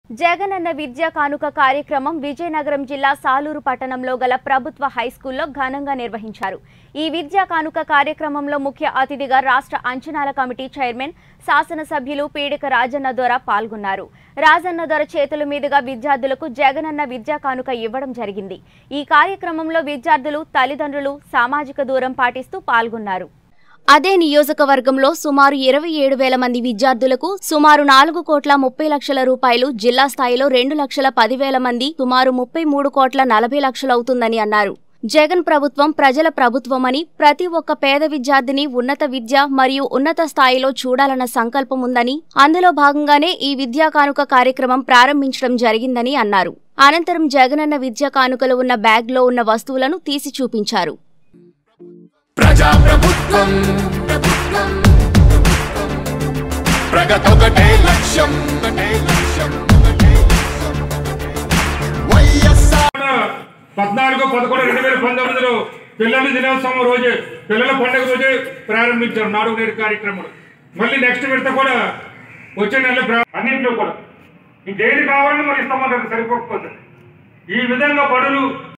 జగనన్న విద్యా కానుక కార్యక్రమం విజయనగరం జిల్లా సాలూరు పట్టణంలో గల ప్రభుత్వ హైస్కూల్లో ఘనంగా నిర్వహించారు ఈ విద్యా కానుక కార్యక్రమంలో ముఖ్య అతిథిగా రాష్ట్ర అంచనాల కమిటీ చైర్మన్ శాసనసభ్యులు పీడిక రాజన్న దొర పాల్గొన్నారు రాజన్న దొర చేతుల మీదుగా విద్యార్థులకు జగనన్న విద్యా కానుక ఇవ్వడం జరిగింది ఈ కార్యక్రమంలో విద్యార్థులు తల్లిదండ్రులు సామాజిక దూరం పాటిస్తూ పాల్గొన్నారు అదే నియోజకవర్గంలో సుమారు ఇరవై ఏడు వేల మంది విద్యార్థులకు సుమారు నాలుగు కోట్ల ముప్పై లక్షల రూపాయలు జిల్లా స్థాయిలో రెండు లక్షల పదివేల మంది సుమారు ముప్పై మూడు కోట్ల నలభై లక్షలవుతుందని అన్నారు జగన్ ప్రభుత్వం ప్రజల ప్రభుత్వమని ప్రతి ఒక్క పేద విద్యార్థిని ఉన్నత విద్య మరియు ఉన్నత స్థాయిలో చూడాలన్న సంకల్పం ఉందని అందులో భాగంగానే ఈ విద్యా కానుక కార్యక్రమం ప్రారంభించడం జరిగిందని అన్నారు అనంతరం జగనన్న విద్యా కానుకలు ఉన్న బ్యాగ్లో ఉన్న వస్తువులను తీసి చూపించారు ప్రజా ప్రభుత్వం ప్రగతొకటే లక్ష్యం ఒకటే లక్ష్యం ఒకటే లక్ష్యం. వైఎస్ఆర్ పద్నాలుగు పదకొండు రెండు వేల పంతొమ్మిదిలో పిల్లల దినోత్సవం రోజే పిల్లల పండుగ రోజే ప్రారంభించారు నాడు నేడు కార్యక్రమం మళ్ళీ నెక్స్ట్ విడత కూడా వచ్చే నెల ప్రా- అన్నింటిలో కూడా ఇంకేది కావాలని మరి ఇస్తామంటారు సరిపోకపోతే ఈ విధంగా బడులు